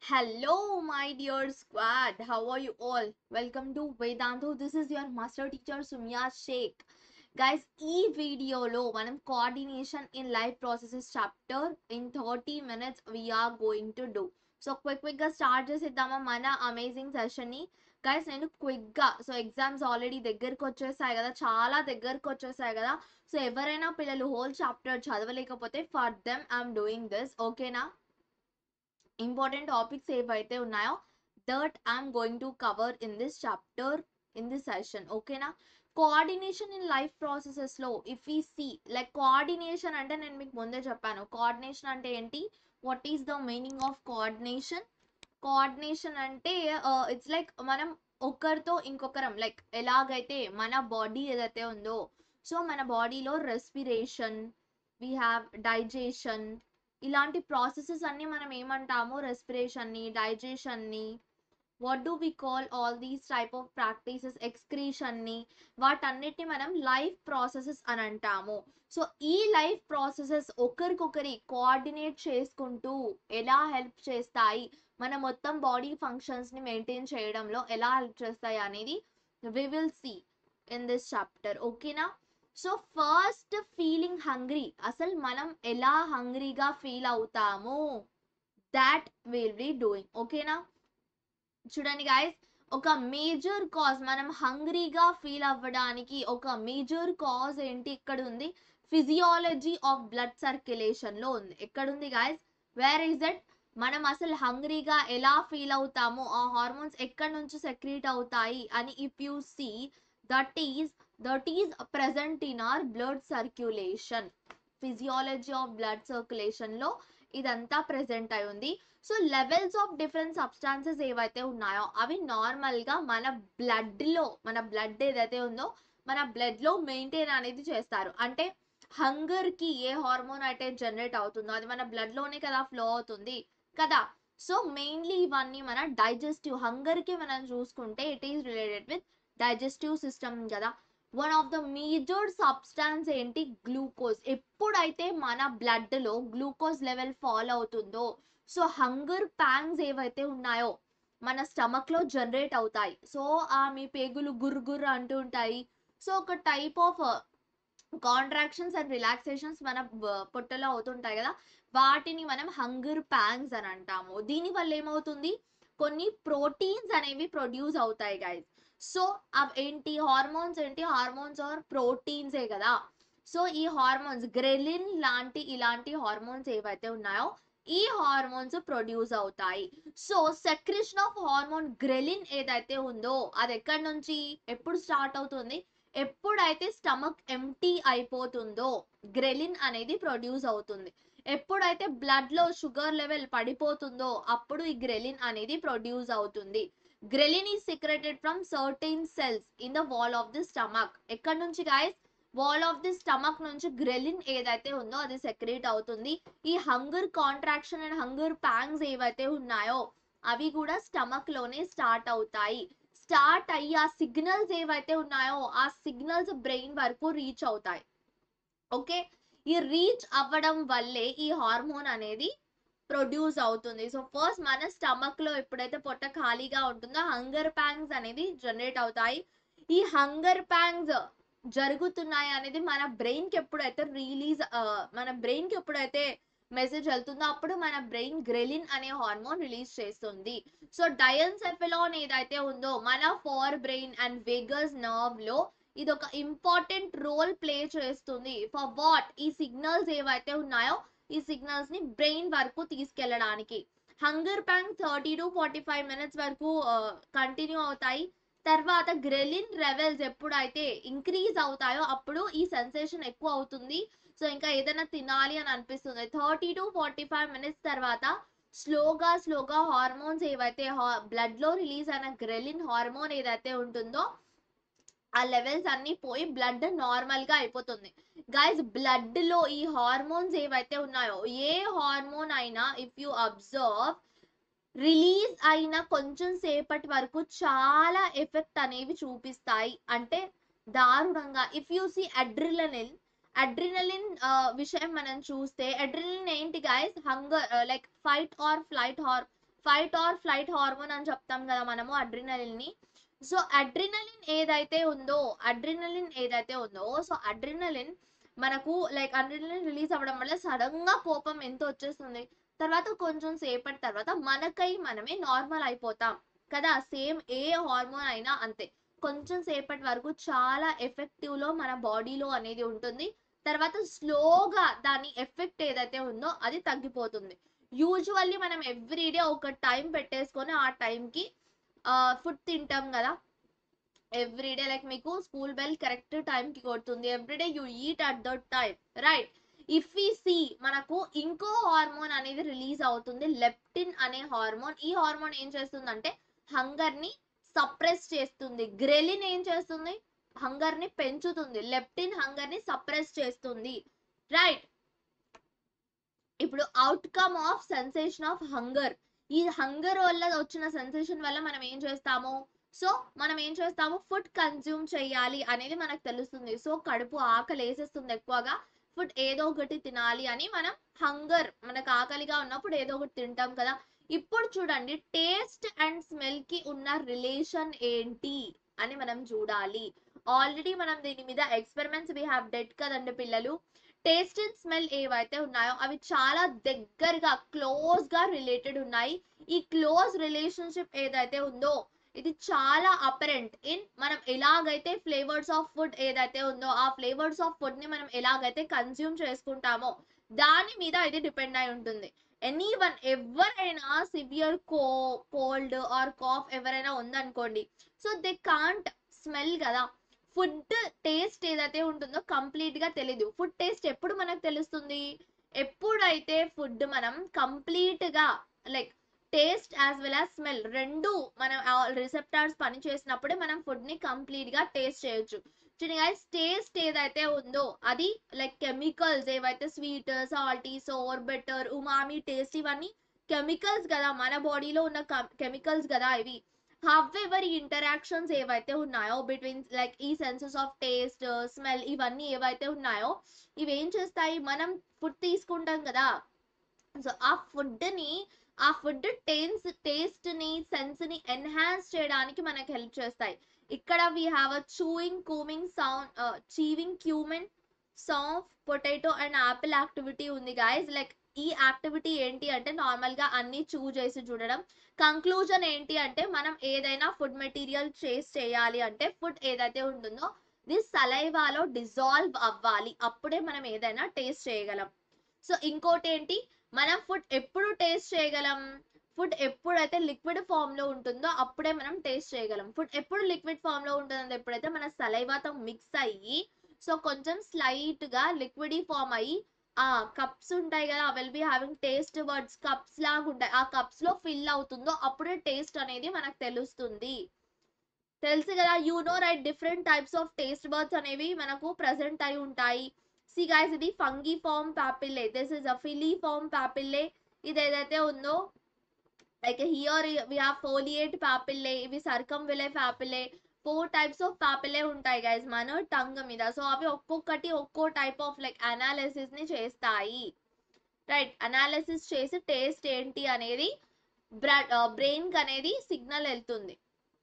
Hello, my dear squad. How are you all? Welcome to Vedantu. This is your master teacher Sumya Sheikh. Guys ఈ వీడియోలో మనం coordination in life processes chapter in thirty minutes we are going to do so quick క్విక్గా start చేసేద్దామా మన amazing సెషన్ని guys నేను క్విక్గా so exams already దగ్గరకు వచ్చేసాయి కదా చాలా దగ్గరకు వచ్చేసాయి కదా సో ఎవరైనా పిల్లలు హోల్ చాప్టర్ చదవలేకపోతే for them I'm doing this ఓకేనా ఇంపార్టెంట్ టాపిక్స్ ఏవైతే ఉన్నాయో that I'm going to cover in this chapter in this session ఓకేనా కోఆర్డినేషన్ ఇన్ లైఫ్ ప్రాసెసెస్లో ఇఫ్ ఈ సి లైక్ కోఆర్డినేషన్ అంటే నేను మీకు ముందే చెప్పాను కోఆర్డినేషన్ అంటే ఏంటి what is the meaning of coordination coordination అంటే ఇట్స్ లైక్ మనం ఒకరితో ఇంకొకరం లైక్ ఎలాగైతే మన బాడీ ఏదైతే ఉందో సో మన బాడీలో రెస్పిరేషన్ వీ హ్యావ్ డైజెషన్ ఇలాంటి ప్రాసెసెస్ అన్ని మనం ఏమంటాము రెస్పిరేషన్ని డైజెషన్ని what do we call all these type of practices ఎక్స్క్రీషన్ని వాటన్నిటిని మనం లైఫ్ ప్రాసెసెస్ అని అంటాము సో ఈ లైఫ్ ప్రాసెసెస్ ఒకరికొకరి కోఆర్డినేట్ చేసుకుంటూ ఎలా హెల్ప్ చేస్తాయి మన మొత్తం బాడీ ఫంక్షన్స్ని మెయింటైన్ చేయడంలో ఎలా హెల్ప్ చేస్తాయి అనేది we will see in this chapter ఓకేనా సో ఫస్ట్ ఫీలింగ్ హంగ్రీ అసలు మనం ఎలా హంగ్రీగా ఫీల్ అవుతాము దాట్ విల్ బి డూయింగ్ ఓకేనా చూడండి గాయస్ ఒక మేజర్ కాజ్ మనం హంగ్రీగా ఫీల్ అవ్వడానికి ఒక మేజర్ కాజ్ ఏంటి ఇక్కడ ఉంది ఫిజియాలజీ ఆఫ్ బ్లడ్ సర్క్యులేషన్ లో ఉంది ఎక్కడ ఉంది గాయస్ వేర్ ఇస్ దట్ మనం అసలు హంగ్రీగా ఎలా ఫీల్ అవుతాము ఆ హార్మోన్స్ ఎక్కడి నుంచి సెక్రీట్ అవుతాయి అని if you see that is that is present in our blood circulation physiology of blood circulation లో ఇదంతా ప్రెసెంట్ అయి ఉంది so levels of different substances ఏవైతే ఉన్నాయో అవి నార్మల్గా మన బ్లడ్లో మన బ్లడ్ ఏదైతే ఉందో మన బ్లడ్లో మెయింటైన్ అనేది చేస్తారు అంటే హంగర్కి ఏ హార్మోన్ అయితే జనరేట్ అవుతుందో అది మన బ్లడ్లోనే కదా ఫ్లో అవుతుంది కదా సో మెయిన్లీ ఇవన్నీ మన డైజెస్టివ్ హంగర్కి మనం చూసుకుంటే it is related with digestive system కదా one of the major substance ఏంటి గ్లూకోజ్ ఎప్పుడైతే మన బ్లడ్లో గ్లూకోజ్ లెవెల్ ఫాల్ అవుతుందో సో హంగర్ ప్యాంగ్స్ ఏవైతే ఉన్నాయో మన స్టమక్లో జనరేట్ అవుతాయి సో ఆ మీ పేగులు గుర్రు గుర్రు అంటూ ఉంటాయి సో ఒక type of contractions and relaxations మన పొట్టలో అవుతుంటాయి కదా వాటిని మనం హంగర్ ప్యాంగ్స్ అని అంటాము దీనివల్ల ఏమవుతుంది కొన్ని ప్రోటీన్స్ అనేవి ప్రొడ్యూస్ అవుతాయి గైస్ సో అవి ఏంటి హార్మోన్స్ ఏంటి హార్మోన్స్ ఆర్ ప్రోటీన్సే కదా సో ఈ హార్మోన్స్ గ్రెలిన్ లాంటి ఇలాంటి హార్మోన్స్ ఏవైతే ఉన్నాయో ఈ హార్మోన్స్ ప్రొడ్యూస్ అవుతాయి so secretion of hormone ghrelin ఏదైతే ఉందో అది ఎక్కడి నుంచి ఎప్పుడు స్టార్ట్ అవుతుంది ఎప్పుడైతే స్టమక్ ఎంటీ అయిపోతుందో గ్రెలిన్ అనేది ప్రొడ్యూస్ అవుతుంది ఎప్పుడైతే బ్లడ్ లో షుగర్ లెవెల్ పడిపోతుందో అప్పుడు ఈ గ్రెలిన్ అనేది ప్రొడ్యూస్ అవుతుంది ghrelin is secreted from certain cells in the wall of the stomach ఎక్కడి నుంచి guys wall of the stomach నుంచి గ్రెలిన్ ఏదైతే ఉందో అది సెక్రేట్ అవుతుంది ఈ hunger contraction and hunger pangs ఏవైతే ఉన్నాయో అవి కూడా స్టమక్ లోనే స్టార్ట్ అవుతాయి స్టార్ట్ అయ్యి ఆ సిగ్నల్స్ ఏవైతే ఉన్నాయో ఆ సిగ్నల్స్ బ్రెయిన్ వరకు రీచ్ అవుతాయి ఓకే ఈ రీచ్ అవ్వడం వల్లే ఈ హార్మోన్ అనేది ప్రొడ్యూస్ అవుతుంది సో ఫస్ట్ మన స్టమక్ లో ఎప్పుడైతే పొట్ట ఖాళీగా ఉంటుందో హంగర్ ప్యాంగ్స్ అనేది జనరేట్ అవుతాయి ఈ హంగర్ ప్యాంగ్స్ జరుగుతున్నాయి అనేది మన బ్రెయిన్ కి ఎప్పుడైతే రిలీజ్ మన బ్రెయిన్ కి ఎప్పుడైతే మెసేజ్ వెళ్తుందో అప్పుడు మన బ్రెయిన్ గ్రెలిన్ అనే హార్మోన్ రిలీజ్ చేస్తుంది సో డయన్సెఫెలాన్ ఏదైతే ఉందో మన forebrain and vagus nerve లో ఇది ఒక ఇంపార్టెంట్ రోల్ ప్లే చేస్తుంది ఫర్ వాట్ ఈ సిగ్నల్స్ ఏవైతే ఉన్నాయో ఈ సిగ్నల్స్ ని బ్రెయిన్ వరకు తీసుకెళ్ళడానికి hunger pang thirty to forty five minutes వరకు కంటిన్యూ అవుతాయి తర్వాత గ్రెలిన్ లెవెల్స్ ఎప్పుడైతే ఇంక్రీజ్ అవుతాయో అప్పుడు ఈ సెన్సేషన్ ఎక్కువ అవుతుంది సో ఇంకా ఏదైనా తినాలి అని అనిపిస్తుంది thirty to forty five minutes తర్వాత స్లోగా స్లోగా హార్మోన్స్ ఏవైతే బ్లడ్ లో రిలీజ్ అయిన గ్రెలిన్ హార్మోన్ ఏదైతే ఉంటుందో ఆ లెవెల్స్ అన్ని పోయి బ్లడ్ నార్మల్ గా అయిపోతుంది గైస్ బ్లడ్ లో ఈ హార్మోన్స్ ఏవైతే ఉన్నాయో ఏ హార్మోన్ అయినా ఇఫ్ యు అబ్జర్వ్ రిలీజ్ అయిన కొంచెం సేపటి వరకు చాలా ఎఫెక్ట్ అనేవి చూపిస్తాయి అంటే దారుణంగా if you see adrenaline adrenaline విషయం మనం చూస్తే అడ్రినలిన్ ఏంటి guys hunger like fight or flight హార్ ఫైట్ ఆర్ ఫ్లైట్ హార్మోన్ అని చెప్తాం కదా మనము అడ్రినలిన్ ని సో అడ్రినలిన్ ఏదైతే ఉందో అడ్రినలిన్ ఏదైతే ఉందో సో అడ్రినలిన్ మనకు లైక్ అడ్రినలిన్ రిలీజ్ అవ్వడం వల్ల సడన్ గా కోపం ఎంత వచ్చేస్తుంది తర్వాత కొంచెం సేపటి తర్వాత మనకై మనమే నార్మల్ అయిపోతాం కదా సేమ్ ఏ హార్మోన్ అయినా అంతే కొంచెం సేపటి వరకు చాలా ఎఫెక్టివ్ లో మన బాడీలో అనేది ఉంటుంది తర్వాత స్లోగా దాని ఎఫెక్ట్ ఏదైతే ఉందో అది తగ్గిపోతుంది యూజువల్లీ మనం ఎవ్రీడే ఒక టైం పెట్టేసుకొని ఆ టైంకి ఫుడ్ తింటాం కదా ఎవ్రీడే లైక్ మీకు స్కూల్ బెల్ కరెక్ట్ టైంకి కొడుతుంది everyday you eat at that time right if ఈ సి మనకు ఇంకో హార్మోన్ అనేది రిలీజ్ అవుతుంది లెప్టిన్ అనే హార్మోన్ ఈ హార్మోన్ ఏం చేస్తుందంటే హంగర్ ని సప్రెస్ చేస్తుంది గ్రెలిన్ ఏం చేస్తుంది హంగర్ ని పెంచుతుంది లెప్టిన్ హంగర్ ని సప్రెస్ చేస్తుంది రైట్ ఇప్పుడు outcome of sensation of hunger ఈ హంగర్ వల్ల వచ్చిన సెన్సేషన్ వల్ల మనం ఏం చేస్తాము సో మనం ఏం చేస్తాము ఫుడ్ కన్జ్యూమ్ చేయాలి అనేది మనకు తెలుస్తుంది సో కడుపు ఆకలి వేసేస్తుంది ఎక్కువగా ఫుడ్ ఏదో ఒకటి తినాలి అని మనం హంగర్ మనకు ఆకలిగా ఉన్నప్పుడు ఏదో ఒకటి తింటాం కదా ఇప్పుడు చూడండి టేస్ట్ అండ్ స్మెల్ కి ఉన్న రిలేషన్ ఏంటి అని మనం చూడాలి ఆల్రెడీ మనం దీని మీద ఎక్స్పెరిమెంట్స్ వీ హ్యావ్ డెడ్ కదండి పిల్లలు టేస్ట్ అండ్ స్మెల్ ఏవైతే ఉన్నాయో అవి చాలా దగ్గరగా క్లోజ్ గా రిలేటెడ్ ఉన్నాయి ఈ క్లోజ్ రిలేషన్షిప్ ఏదైతే ఉందో ఇది చాలా అపరెంట్ ఇన్ మనం ఎలాగైతే ఫ్లేవర్స్ ఆఫ్ ఫుడ్ ఏదైతే ఉందో ఆ ఫ్లేవర్స్ ఆఫ్ ఫుడ్ ని మనం ఎలాగైతే కన్జ్యూమ్ చేసుకుంటామో దాని మీద ఇది డిపెండ్ అయి ఉంటుంది ఎనీ వన్ ఎవరైనా సివియర్ కో కోల్డ్ ఆర్ కాఫ్ ఎవరైనా ఉందనుకోండి సో దే కాంట్ స్మెల్ కదా ఫుడ్ టేస్ట్ ఏదైతే ఉంటుందో కంప్లీట్ గా తెలీదు ఫుడ్ టేస్ట్ ఎప్పుడు మనకు తెలుస్తుంది ఎప్పుడైతే ఫుడ్ మనం కంప్లీట్ గా like taste as well as smell రెండు మనం రిసెప్టార్స్ పని చేసినప్పుడే మనం ఫుడ్ ని కంప్లీట్ గా టేస్ట్ చేయొచ్చు చూడండి గైస్ టేస్ట్ ఏదైతే ఉందో అది లైక్ కెమికల్స్ ఏవైతే sweet salty sour bitter umami taste ఇవన్నీ కెమికల్స్ కదా మన బాడీలో ఉన్న కెమికల్స్ కదా ఇవి హవెవర్ ఇంటరాక్షన్స్ ఏవైతే ఉన్నాయో బిట్వీన్ లైక్ ఈ సెన్సెస్ ఆఫ్ టేస్ట్ స్మెల్ ఇవన్నీ ఏవైతే ఉన్నాయో ఇవి ఏం చేస్తాయి మనం ఫుడ్ తీసుకుంటాం కదా సో ఆ ఫుడ్ ని ఆ ఫుడ్ టేన్స్ టేస్ట్ ని సెన్స్ ని ఎన్హాన్స్ చేయడానికి మనకి హెల్ప్ చేస్తాయి ఇక్కడ వీ హ్యావ్ అ చూయింగ్ కూమింగ్ సౌండ్ చీవింగ్ క్యూమెన్ soft potato and apple activity ఉంది గాయస్ లైక్ ఈ యాక్టివిటీ ఏంటి అంటే నార్మల్ గా అన్ని చూ చేసి చూడడం కంక్లూజన్ ఏంటి అంటే మనం ఏదైనా ఫుడ్ మెటీరియల్ చేసి చేయాలి అంటే ఫుడ్ ఏదైతే ఉంటుందో దిస్ సలైవాలో డిజాల్వ్ అవ్వాలి అప్పుడే మనం ఏదైనా టేస్ట్ చేయగలం సో ఇంకోటి ఏంటి మనం ఫుడ్ ఎప్పుడు టేస్ట్ చేయగలం ఫుడ్ ఎప్పుడైతే లిక్విడ్ ఫామ్ లో ఉంటుందో అప్పుడే మనం టేస్ట్ చేయగలం ఫుడ్ ఎప్పుడు లిక్విడ్ ఫామ్ లో ఉంటుందో ఎప్పుడైతే మన సలైవాతో మిక్స్ అయ్యి సో కొంచెం స్లైట్ గా లిక్విడ్ ఫామ్ అయ్యి ఆ కప్స్ ఉంటాయి కదా will be having taste buds cups లాగా ఉంటాయి ఆ కప్స్ లో ఫిల్ అవుతుందో అప్పుడే టేస్ట్ అనేది మనకు తెలుస్తుంది తెలుసు కదా you know right different types of taste buds అనేవి మనకు ప్రజెంట్ అయి ఉంటాయి సి గైస్ ఇది fungiform papillae this is a filiform papillae ఇది ఏదైతే ఉందో like here we have foliate papillae ఇవి circumvallate papillae four types of papillae ఉంటాయి గైస్ మన టంగ్ మీద సో అవి ఒక్కొక్కటి ఒక్కో టైప్ ఆఫ్ లైక్ అనాలిసిస్ ని చేస్తాయి రైట్ అనాలిసిస్ చేసి టేస్ట్ ఏంటి అనేది బ్రెయిన్ కి అనేది సిగ్నల్ వెళ్తుంది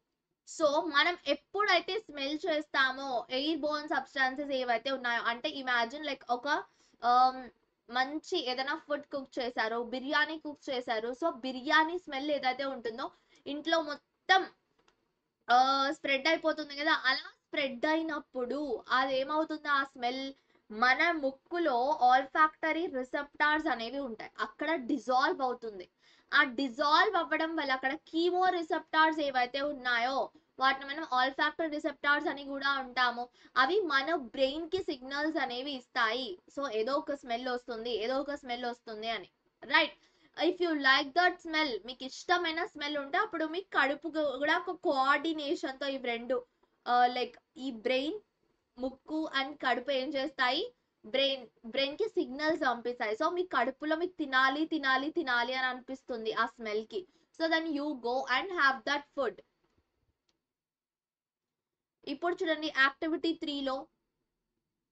సో మనం ఎప్పుడైతే స్మెల్ చేస్తామో ఎయిర్ బోన్ సబ్స్టాన్సెస్ ఏవైతే ఉన్నాయో అంటే ఇమాజిన్ లైక్ ఒక మంచి ఏదైనా ఫుడ్ కుక్ చేశారు బిర్యానీ కుక్ చేశారు సో బిర్యానీ స్మెల్ ఏదైతే ఉంటుందో ఇంట్లో మొత్తం స్ప్రెడ్ అయిపోతుంది కదా అలా స్ప్రెడ్ అయినప్పుడు అది ఏమవుతుంది ఆ స్మెల్ మన ముక్కులో ఆల్ఫాక్టరీ రిసెప్టార్స్ అనేవి ఉంటాయి అక్కడ డిజాల్వ్ అవుతుంది ఆ డిజాల్వ్ అవ్వడం వల్ల అక్కడ కీమో రిసెప్టార్స్ ఏవైతే ఉన్నాయో వాటిని మనం ఆల్ఫాక్టరీ రిసెప్టార్స్ అని కూడా ఉంటాము అవి మన బ్రెయిన్ కి సిగ్నల్స్ అనేవి ఇస్తాయి సో ఏదో ఒక స్మెల్ వస్తుంది ఏదో ఒక స్మెల్ వస్తుంది అని right if you like that smell మీకు ఇష్టమైన స్మెల్ ఉంటే అప్పుడు మీ కడుపు కూడా ఒక కోఆర్డినేషన్ తో ఇవి రెండు లైక్ ఈ బ్రెయిన్ ముక్కు అండ్ కడుపు ఏం చేస్తాయి బ్రెయిన్ బ్రెయిన్ కి సిగ్నల్స్ పంపిస్తాయి సో మీ కడుపులో మీకు తినాలి తినాలి తినాలి అని అనిపిస్తుంది ఆ స్మెల్ కి so then you go and have that food ఇప్పుడు చూడండి యాక్టివిటీ త్రీలో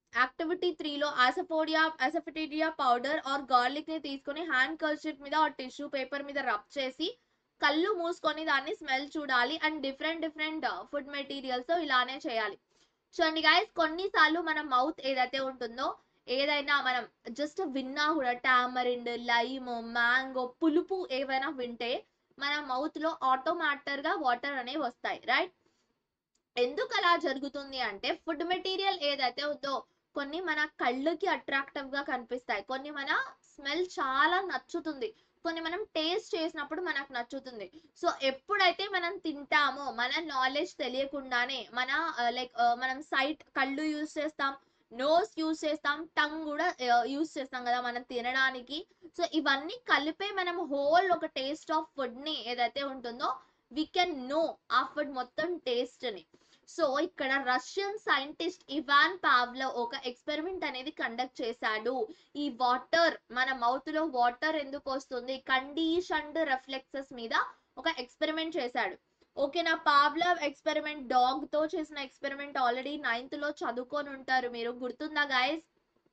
యాక్టివిటీ త్రీలో asafoetida asafoetida powder or garlic ని తీసుకొని హ్యాండ్ కర్షిప్ మీద ఆర్ టిష్యూ పేపర్ మీద రబ్ చేసి కళ్ళు మూసుకొని దాన్ని స్మెల్ చూడాలి and different different food materials తో ఇలానే చేయాలి చూడండి గైస్ కొన్నిసార్లు మన మౌత్ ఏదైతే ఉంటుందో ఏదైనా మనం జస్ట్ విన్నా కూడా టామరిండ్ లైమ్ మ్యాంగో పులుపు ఏవైనా వింటే మన మౌత్ లో ఆటోమేటర్ గా వాటర్ అనేవి వస్తాయి రైట్ ఎందుకు అలా జరుగుతుంది అంటే ఫుడ్ మెటీరియల్ ఏదైతే ఉందో కొన్ని మన కళ్ళకి అట్రాక్టివ్ గా కనిపిస్తాయి కొన్ని మన స్మెల్ చాలా నచ్చుతుంది కొన్ని మనం టేస్ట్ చేసినప్పుడు మనకు నచ్చుతుంది సో ఎప్పుడైతే మనం తింటామో మన నాలెడ్జ్ తెలియకుండానే మన లైక్ మనం సైట్ కళ్ళు యూస్ చేస్తాం నోస్ యూస్ చేస్తాం టంగ్ కూడా యూస్ చేస్తాం కదా మనం తినడానికి సో ఇవన్నీ కలిపే మనం హోల్ ఒక టేస్ట్ ఆఫ్ ఫుడ్ ని ఏదైతే ఉంటుందో వి కెన్ నో ఆ ఫుడ్ మొత్తం టేస్ట్ ని సో ఇక్కడ రష్యన్ సైంటిస్ట్ ఇవాన్ పావ్లో ఒక ఎక్స్పెరిమెంట్ అనేది కండక్ట్ చేశాడు ఈ వాటర్ మన మౌత్ లో వాటర్ ఎందుకు వస్తుంది కండిషన్డ్ రిఫ్లెక్సెస్ మీద ఒక ఎక్స్పెరిమెంట్ చేశాడు ఓకేనా పావ్లవ్ ఎక్స్పెరిమెంట్ డాగ్ తో చేసిన ఎక్స్పెరిమెంట్ ఆల్రెడీ నైన్త్ లో చదువుకొని ఉంటారు మీరు గుర్తుందా guys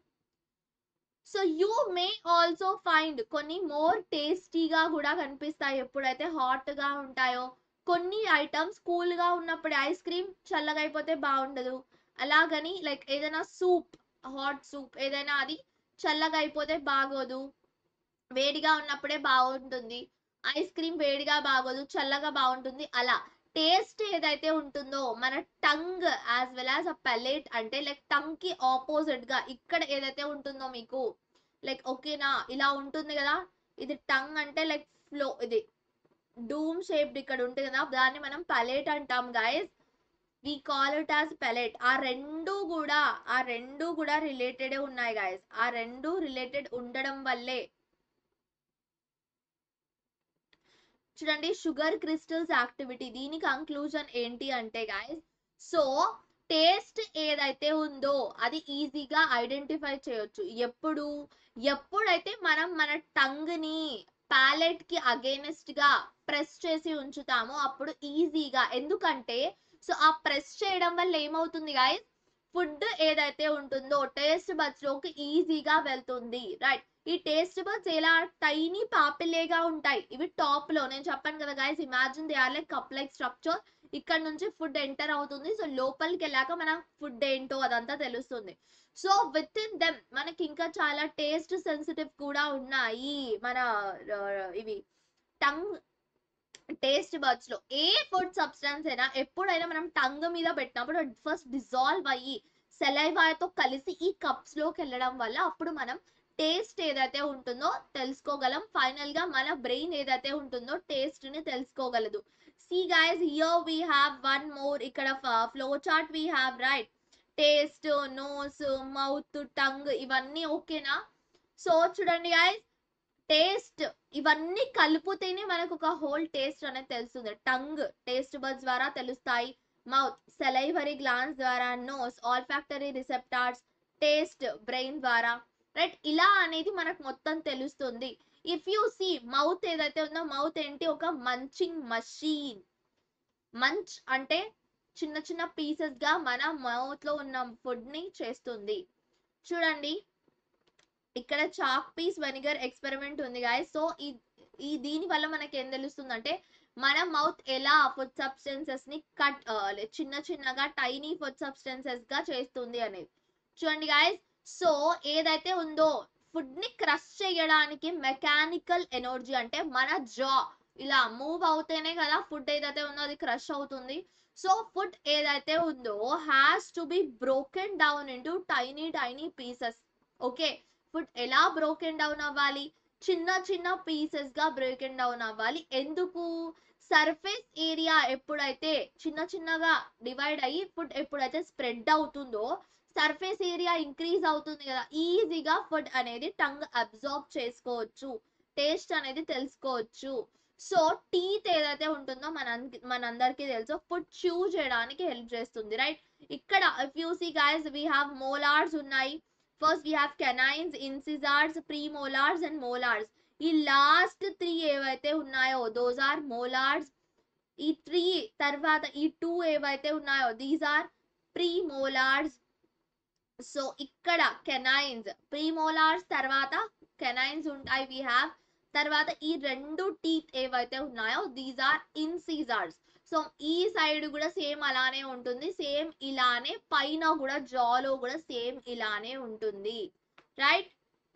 so you may also find కొన్ని మోర్ టేస్టీగా కూడా కనిపిస్తాయి ఎప్పుడైతే హాట్ గా ఉంటాయో కొన్ని ఐటమ్స్ కూల్ గా ఉన్నప్పుడు ఐస్ క్రీమ్ చల్లగా అయిపోతే బాగుండదు అలాగని లైక్ ఏదైనా సూప్ హాట్ సూప్ ఏదైనా అది చల్లగా అయిపోతే బాగోదు వేడిగా ఉన్నప్పుడే బాగుంటుంది ఐస్ క్రీమ్ వేడిగా బాగోదు చల్లగా బాగుంటుంది అలా టేస్ట్ ఏదైతే ఉంటుందో మన tongue as well as a palate అంటే లైక్ టంగ్ కి ఆపోజిట్ గా ఇక్కడ ఏదైతే ఉంటుందో మీకు లైక్ ఓకేనా ఇలా ఉంటుంది కదా ఇది టంగ్ అంటే లైక్ ఫ్లో ఇది డూమ్ షేప్డ్ ఇక్కడ ఉంటుంది కదా దాన్ని మనం పలేట్ అంటాం guys we call it as palate ఆ రెండు కూడా ఆ రెండు కూడా రిలేటెడ్ ఉన్నాయి గాయస్ ఆ రెండు రిలేటెడ్ ఉండడం వల్లే చూడండి షుగర్ క్రిస్టల్స్ యాక్టివిటీ దీని కంక్లూజన్ ఏంటి అంటే గాయస్ సో టేస్ట్ ఏదైతే ఉందో అది ఈజీగా ఐడెంటిఫై చేయొచ్చు ఎప్పుడు ఎప్పుడైతే మనం మన టంగ్ ని ప్యాలెట్ కి అగేనెస్ట్ గా ప్రెస్ చేసి ఉంచుతామో అప్పుడు ఈజీగా ఎందుకంటే సో ఆ ప్రెస్ చేయడం వల్ల ఏమవుతుంది గాయస్ ఫుడ్ ఏదైతే ఉంటుందో టేస్ట్ బడ్స్ లోకి ఈజీగా వెళ్తుంది రైట్ ఈ టేస్ట్ బడ్స్ ఎలా టైనీ పాపిలేగా ఉంటాయి ఇవి టాప్ లో నేను చెప్పాను కదా guys imagine they are like cup like structure ఇక్కడ నుంచి ఫుడ్ ఎంటర్ అవుతుంది సో లోపలికి వెళ్ళాక మన ఫుడ్ ఏంటో అదంతా తెలుస్తుంది సో విత్ ఇన్ దెమ్ మనకి ఇంకా చాలా టేస్ట్ సెన్సిటివ్ కూడా ఉన్నాయి మన ఆ, ఇవి టంగ్ టేస్ట్ బర్డ్స్ లో ఏ ఫుడ్ సబ్స్టెన్స్ అయినా ఎప్పుడైనా మనం టంగ్ మీద పెట్టినప్పుడు ఫస్ట్ డిజాల్వ్ అయ్యి సెలైవాతో కలిసి ఈ కప్స్ లోకి వెళ్ళడం వల్ల అప్పుడు మనం టేస్ట్ ఏదైతే ఉంటుందో తెలుసుకోగలం ఫైనల్ గా మన బ్రెయిన్ ఏదైతే ఉంటుందో టేస్ట్ ని తెలుసుకోగలదు see guys here we have one more ఇక్కడ flow chart we have right taste nose mouth tongue ఇవన్నీ ఓకేనా సో చూడండి గైస్ టేస్ట్ ఇవన్నీ కలిపితేనే మనకు ఒక హోల్ టేస్ట్ అనేది తెలుస్తుంది టంగ్ టేస్ట్ బర్డ్స్ ద్వారా తెలుస్తాయి మౌత్ సెలైవరీ గ్లాన్స్ ద్వారా nose olfactory receptors taste brain ద్వారా రైట్ ఇలా అనేది మనకు మొత్తం తెలుస్తుంది ఇఫ్ యూ సీ మౌత్ ఏదైతే ఉందో మౌత్ ఏంటి ఒక మంచింగ్ మషీన్ మంచ్ అంటే చిన్న చిన్న పీసెస్ గా మన మౌత్ లో ఉన్న ఫుడ్ ని చేస్తుంది చూడండి ఇక్కడ చాక్ పీస్ వెనిగర్ ఎక్స్పెరిమెంట్ ఉంది గాయ సో ఈ ఈ దీని వల్ల మనకి ఏం తెలుస్తుంది అంటే మన మౌత్ ఎలా ఫుడ్ సబ్స్టెన్సెస్ ని కట్ చిన్న చిన్నగా టైనీ ఫుడ్ సబ్స్టెన్సెస్ గా చేస్తుంది అనేది చూడండి గాయస్ సో ఏదైతే ఉందో ఫుడ్ ని క్రష్ చేయడానికి మెకానికల్ ఎనర్జీ అంటే మన జా ఇలా మూవ్ అవుతేనే కదా ఫుడ్ ఏదైతే ఉందో అది క్రష్ అవుతుంది సో ఫుడ్ ఏదైతే ఉందో has to be broken down into tiny tiny pieces okay food ఎలా బ్రోకెన్ డౌన్ అవ్వాలి చిన్న చిన్న పీసెస్ గా బ్రోకెన్ డౌన్ అవ్వాలి ఎందుకు సర్ఫేస్ ఏరియా ఎప్పుడైతే చిన్న చిన్నగా డివైడ్ అయ్యి ఫుడ్ ఎప్పుడైతే స్ప్రెడ్ అవుతుందో సర్ఫేస్ ఏరియా ఇంక్రీజ్ అవుతుంది కదా ఈజీగా ఫుడ్ అనేది టంగ్ అబ్జార్బ్ చేసుకోవచ్చు టేస్ట్ అనేది తెలుసుకోవచ్చు సో టీత్ ఏదైతే ఉంటుందో మన మనందరికీ తెలుసు ఫుడ్ చూ చేయడానికి హెల్ప్ చేస్తుంది రైట్ ఇక్కడ if you see guys we have molars ఉన్నాయి first we have canines incisors premolars and molars ఈ లాస్ట్ త్రీ ఏవైతే ఉన్నాయో దోస్ ఆర్ మోలార్స్ ఈ త్రీ తర్వాత ఈ టూ ఏవైతే ఉన్నాయో these are premolars so ఇక్కడ కెనైన్స్ ప్రీమోలార్స్ తర్వాత కెనైన్స్ ఉంటాయి వి హ్యావ్ తర్వాత ఈ రెండు టీత్ ఏవైతే ఉన్నాయో దీస్ ఆర్ ఇన్సీజర్స్ సో ఈ సైడ్ కూడా సేమ్ అలానే ఉంటుంది సేమ్ ఇలానే పైన కూడా జాలో కూడా సేమ్ ఇలానే ఉంటుంది రైట్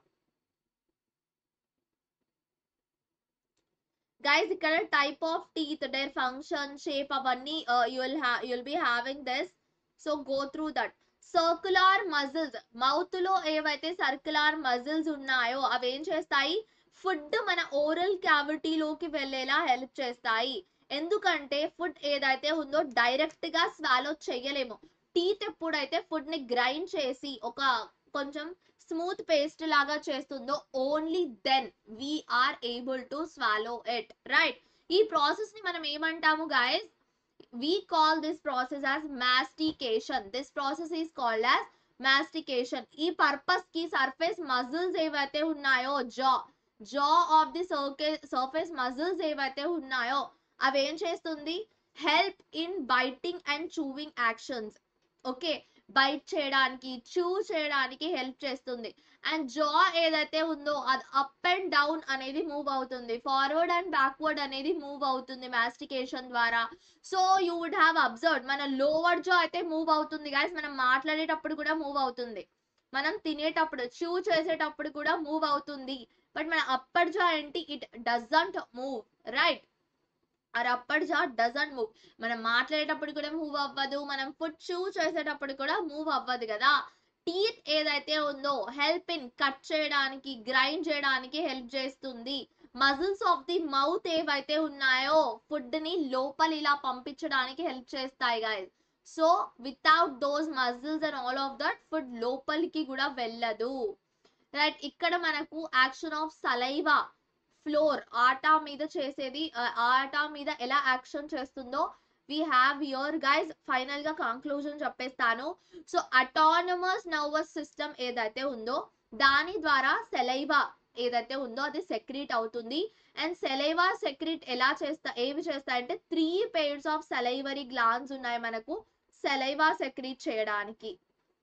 గైస్ ఇక్కడ type of teeth their function shape అవన్నీ you'll you'll be having this so go through that circular muscles mouth లో ఏవైతే సర్కులార్ మజిల్స్ ఉన్నాయో అవి ఏం చేస్తాయి ఫుడ్ మన ఓరల్ క్యావిటీలోకి వెళ్ళేలా హెల్ప్ చేస్తాయి ఎందుకంటే ఫుడ్ ఏదైతే ఉందో డైరెక్ట్ గా స్వాలో చేయలేము టీత్ ఎప్పుడైతే ఫుడ్ ని గ్రైండ్ చేసి ఒక కొంచెం స్మూత్ పేస్ట్ లాగా చేస్తుందో only then we are able to swallow it right ఈ ప్రాసెస్ ని మనం ఏమంటాము guys we call this process as mastication this process is called as mastication ఈ పర్పస్ కి సర్ఫేస్ మజిల్స్ ఏవైతే ఉన్నాయో జా జా ఆఫ్ ది సర్ఫేస్ మజిల్స్ ఏవైతే ఉన్నాయో అవి ఏం చేస్తుంది help in biting and chewing actions okay bite చేయడానికి చూ చేయడానికి హెల్ప్ చేస్తుంది అండ్ జా ఏదైతే ఉందో అది అప్ అండ్ డౌన్ అనేది మూవ్ అవుతుంది ఫార్వర్డ్ అండ్ బ్యాక్వర్డ్ అనేది మూవ్ అవుతుంది మాస్టికేషన్ ద్వారా so you would have observe మన లోవర్ జా అయితే మూవ్ అవుతుంది గాయస్ మనం మాట్లాడేటప్పుడు కూడా మూవ్ అవుతుంది మనం తినేటప్పుడు చూ చేసేటప్పుడు కూడా మూవ్ అవుతుంది బట్ మన అప్పర్ జా ఏంటి it doesn't move right our upper jaw doesn't move మనం మాట్లాడేటప్పుడు కూడా మూవ్ అవ్వదు మనం ఫుడ్ చూ చేసేటప్పుడు కూడా మూవ్ అవ్వదు కదా టీత్ ఏదైతే ఉందో హెల్ప్ ఇన్ కట్ చేయడానికి గ్రైండ్ చేయడానికి హెల్ప్ చేస్తుంది మజిల్స్ ఆఫ్ ది మౌత్ ఏవైతే ఉన్నాయో ఫుడ్ ని లోపల ఇలా పంపించడానికి హెల్ప్ చేస్తాయి guys so without those muscles and all of that food లోపలికి కూడా వెళ్ళదు రైట్ ఇక్కడ మనకు action of saliva flour atta మీద చేసేది ఆటా మీద ఎలా యాక్షన్ చేస్తుందో we have your guys final గా కంక్లూజన్ చెప్పేస్తాను సో అటానమస్ నర్వస్ సిస్టమ్ ఏదైతే ఉందో దాని ద్వారా సెలైవా ఏదైతే ఉందో అది సెక్రీట్ అవుతుంది అండ్ సెలైవా సెక్రీట్ ఎలా చేస్తా ఏవి చేస్తాయంటే three pairs of salivary glands ఉన్నాయి మనకు సెలైవా సెక్రీట్ చేయడానికి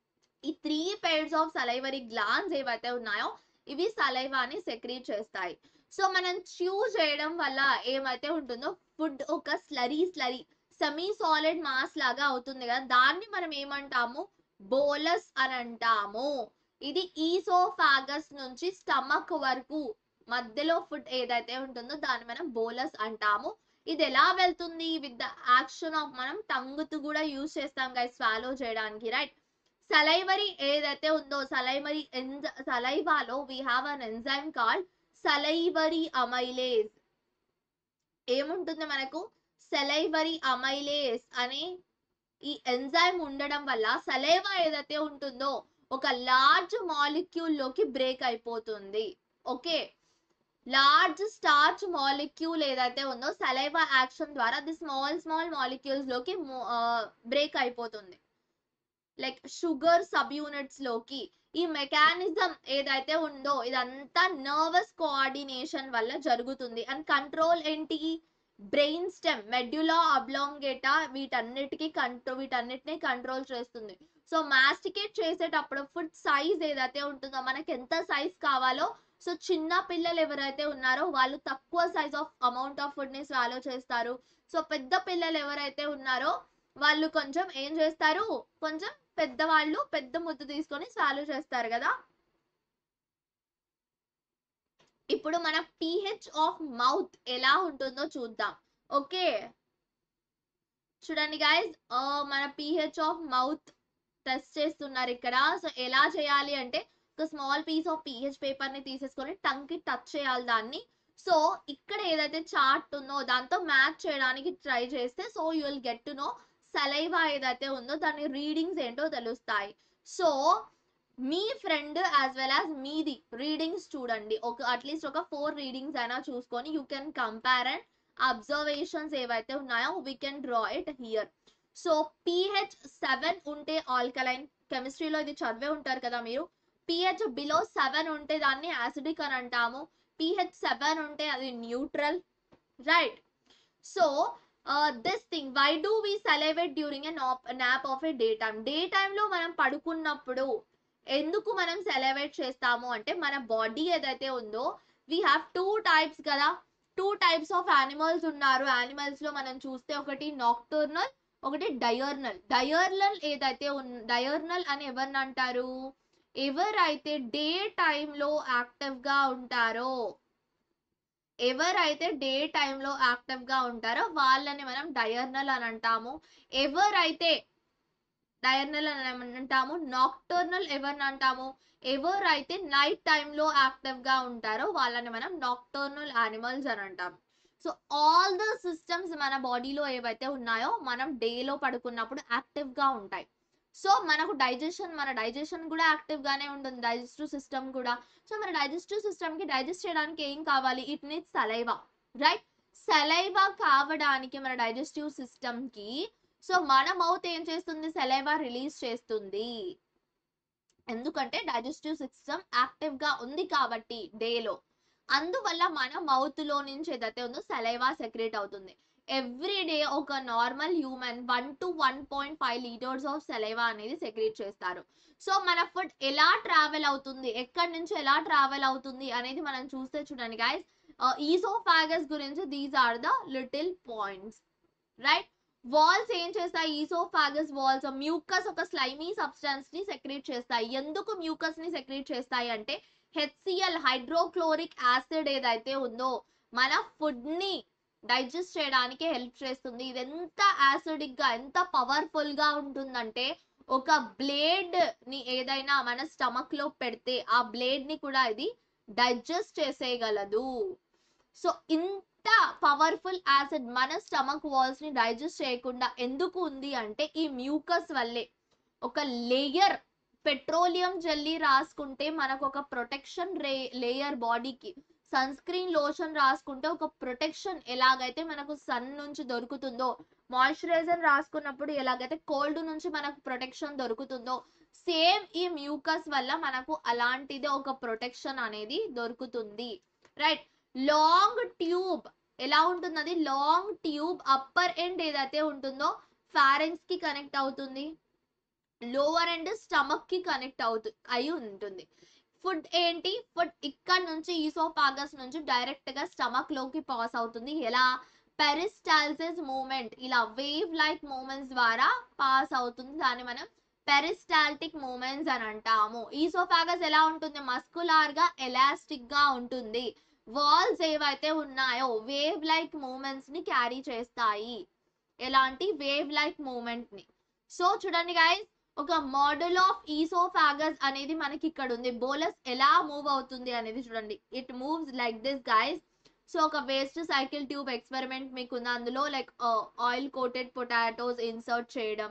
ఈ three pairs of salivary glands ఏవైతే ఉన్నాయో ఇవి సలైవాని సెక్రీట్ చేస్తాయి సో మనం చ్యూ చేయడం వల్ల ఏమైతే ఉంటుందో ఫుడ్ ఒక slurry slurry semi solid mass లాగా అవుతుంది కదా దాన్ని మనం ఏమంటాము బోలస్ అని అంటాము ఇది ఈసోఫాగస్ నుంచి స్టమక్ వరకు మధ్యలో ఫుడ్ ఏదైతే ఉంటుందో దాన్ని మనం బోలస్ అంటాము ఇది ఎలా వెళ్తుంది విత్ ద యాక్షన్ ఆఫ్ మనం టంగుతు కూడా యూజ్ చేస్తాం గైస్ స్వాలో చేయడానికి రైట్ సలైవరీ ఏదైతే ఉందో సలైవరీ ఎంజ సలైవాలో we have an enzyme called salivary amylase ఏముంటుంది మనకు సెలైవరీ అమైలేస్ అనే ఈ ఎంజైమ్ ఉండడం వల్ల సలైవా ఏదైతే ఉంటుందో ఒక లార్జ్ మాలిక్యూల్ లోకి బ్రేక్ అయిపోతుంది ఓకే లార్జ్ స్టార్చ్ మాలిక్యూల్ ఏదైతే ఉందో సలైవా యాక్షన్ ద్వారా అది స్మాల్ స్మాల్ మాలిక్యూల్స్ లోకి బ్రేక్ అయిపోతుంది లైక్ షుగర్ సబ్ యూనిట్స్ లోకి ఈ మెకానిజం ఏదైతే ఉందో ఇదంతా నర్వస్ కోఆర్డినేషన్ వల్ల జరుగుతుంది అండ్ కంట్రోల్ ఏంటి బ్రెయిన్ స్టెమ్ మెడ్యులా అబ్లాంగేటా వీటన్నిటికీ కంట్రోల్ వీటన్నిటిని కంట్రోల్ చేస్తుంది సో మాస్టికేట్ చేసేటప్పుడు ఫుడ్ సైజ్ ఏదైతే ఉంటుందో మనకి ఎంత సైజ్ కావాలో సో చిన్న పిల్లలు ఎవరైతే ఉన్నారో వాళ్ళు తక్కువ size of amount of food ని స్వాలో చేస్తారు సో పెద్ద పిల్లలు ఎవరైతే ఉన్నారో వాళ్ళు కొంచెం ఏం చేస్తారు కొంచెం పెద్దవాళ్ళు పెద్ద ముద్దు తీసుకొని స్వాలో చేస్తారు కదా ఇప్పుడు మన పిహెచ్ ఆఫ్ మౌత్ ఎలా ఉంటుందో చూద్దాం ఓకే చూడండి గైస్ మన పిహెచ్ ఆఫ్ మౌత్ టెస్ట్ చేస్తున్నారు ఇక్కడ సో ఎలా చేయాలి అంటే ఒక small piece of pH paper ని తీసేసుకొని టంగ్ కి టచ్ చేయాలి దాన్ని సో ఇక్కడ ఏదైతే చార్ట్ ఉందో దాంతో మ్యాచ్ చేయడానికి ట్రై చేస్తే so you will get to know saliva ఏదైతే ఉందో దాని రీడింగ్స్ ఏంటో తెలుస్తాయి సో మీ ఫ్రెండ్ యాజ్ వెల్ యాజ్ మీది రీడింగ్స్ చూడండి ఒక అట్లీస్ట్ ఒక ఫోర్ రీడింగ్స్ అయినా చూసుకొని you can compare and observations ఏవైతే ఉన్నాయో we can draw it here so pH seven ఉంటే ఆల్కలైన్ కెమిస్ట్రీలో ఇది చదివే ఉంటారు కదా మీరు పిహెచ్ బిలో సెవెన్ ఉంటే దాన్ని యాసిడిక్ అని అంటాము పిహెచ్ సెవెన్ ఉంటే అది neutral right so this thing why do we salivate during a nap nap of a day time day టైంలో మనం పడుకున్నప్పుడు ఎందుకు మనం సెలబ్రేట్ చేస్తాము అంటే మన బాడీ ఏదైతే ఉందో వీ హ్యావ్ టూ టైప్స్ కదా టూ టైప్స్ ఆఫ్ యానిమల్స్ ఉన్నారు యానిమల్స్ లో మనం చూస్తే ఒకటి నాక్టర్నల్ ఒకటి డయర్నల్ డయర్నల్ ఏదైతే ఉన్ డయర్నల్ అని ఎవరిని అంటారు ఎవరైతే డే టైంలో యాక్టివ్ గా ఉంటారో ఎవరైతే డే టైంలో యాక్టివ్ గా ఉంటారో వాళ్ళని మనం డయర్నల్ అని అంటాము ఎవరైతే డయర్నల్ అని అంటాము నాక్టర్నల్ ఎవరిని అంటాము ఎవరైతే నైట్ టైంలో యాక్టివ్ గా ఉంటారో వాళ్ళని మనం నాక్టర్నల్ యానిమల్స్ అని అంటాం సో ఆల్ ద సిస్టమ్స్ మన బాడీలో ఏవైతే ఉన్నాయో మనం డేలో పడుకున్నప్పుడు యాక్టివ్ గా ఉంటాయి సో మనకు డైజెషన్ మన డైజెషన్ కూడా యాక్టివ్ గానే ఉంటుంది డైజెస్టివ్ సిస్టమ్ కూడా సో మన డైజెస్టివ్ సిస్టమ్ కి డైజెస్ట్ చేయడానికి ఏం కావాలి it needs saliva right saliva కావడానికి మన డైజెస్టివ్ సిస్టమ్ కి సో మన మౌత్ ఏం చేస్తుంది సలైవా రిలీజ్ చేస్తుంది ఎందుకంటే డైజెస్టివ్ సిస్టమ్ యాక్టివ్ గా ఉంది కాబట్టి డేలో అందువల్ల మన మౌత్ లో నుంచి ఏదైతే ఉందో సలైవా సెక్రేట్ అవుతుంది ఎవ్రీ డే ఒక normal human one to one point five litres of saliva అనేది సెక్రేట్ చేస్తారు సో మన ఫుడ్ ఎలా ట్రావెల్ అవుతుంది ఎక్కడి నుంచి ఎలా ట్రావెల్ అవుతుంది అనేది మనం చూస్తే చూడండి గైస్ ఈసోఫాగస్ గురించి these are the little points right walls ఏం చేస్తాయి ఈసోఫాగస్ వాల్స్ మ్యూకస్ ఒక స్లైమీ సబ్స్టెన్స్ ని సెక్రేట్ చేస్తాయి ఎందుకు మ్యూకస్ ని సెక్రేట్ చేస్తాయి అంటే హెచ్సిఎల్ హైడ్రోక్లోరిక్ యాసిడ్ ఏదైతే ఉందో మన ఫుడ్ ని డైజెస్ట్ చేయడానికి హెల్ప్ చేస్తుంది ఇది ఎంత యాసిడిక్ గా ఎంత పవర్ఫుల్ గా ఉంటుందంటే ఒక బ్లేడ్ ని ఏదైనా మన స్టమక్ లో పెడితే ఆ బ్లేడ్ ని కూడా ఇది డైజెస్ట్ చేసేయగలదు సో ఇంత పవర్ఫుల్ యాసిడ్ మన స్టమక్ వాల్స్ ని డైజెస్ట్ చేయకుండా ఎందుకు ఉంది అంటే ఈ మ్యూకస్ వల్లే ఒక లేయర్ పెట్రోలియం జెల్లీ రాసుకుంటే మనకు ఒక ప్రొటెక్షన్ రే లేయర్ బాడీకి సన్ స్క్రీన్ లోషన్ రాసుకుంటే ఒక ప్రొటెక్షన్ ఎలాగైతే మనకు సన్ నుంచి దొరుకుతుందో మాయిశ్చరైజర్ రాసుకున్నప్పుడు ఎలాగైతే కోల్డ్ నుంచి మనకు ప్రొటెక్షన్ దొరుకుతుందో సేమ్ ఈ మ్యూకస్ వల్ల మనకు అలాంటిదే ఒక ప్రొటెక్షన్ అనేది దొరుకుతుంది రైట్ లాంగ్ ట్యూబ్ ఎలా ఉంటుంది అది లాంగ్ ట్యూబ్ అప్పర్ ఎండ్ ఏదైతే ఉంటుందో ఫారెన్స్ కి కనెక్ట్ అవుతుంది లోవర్ ఎండ్ స్టమక్ కి కనెక్ట్ అవుతు అయి ఉంటుంది ఫుడ్ ఏంటి ఫుడ్ ఇక్కడ నుంచి ఈసోపాగస్ నుంచి డైరెక్ట్ గా స్టమక్ లోకి పాస్ అవుతుంది ఎలా పెరిస్టాల్సిస్ మూమెంట్ ఇలా వేవ్ లైక్ మూమెంట్స్ ద్వారా పాస్ అవుతుంది దాన్ని మనం పెరిస్టాల్టిక్ మూమెంట్స్ అని అంటాము ఈసోఫాగస్ ఎలా ఉంటుంది మస్కులార్ గా ఎలాస్టిక్ గా ఉంటుంది వాల్స్ ఏవైతే ఉన్నాయో వేవ్ లైక్ మూమెంట్స్ ని క్యారీ చేస్తాయి ఎలాంటి వేవ్ లైక్ మూమెంట్ ని సో చూడండి గైస్ ఒక మోడల్ ఆఫ్ ఈసోఫాగస్ అనేది మనకి ఇక్కడ ఉంది బోలస్ ఎలా మూవ్ అవుతుంది అనేది చూడండి it moves like this guys so ఒక వేస్ట్ సైకిల్ ట్యూబ్ ఎక్స్పెరిమెంట్ మీకు ఉంది అందులో like oil coated potatoes insert చేయడం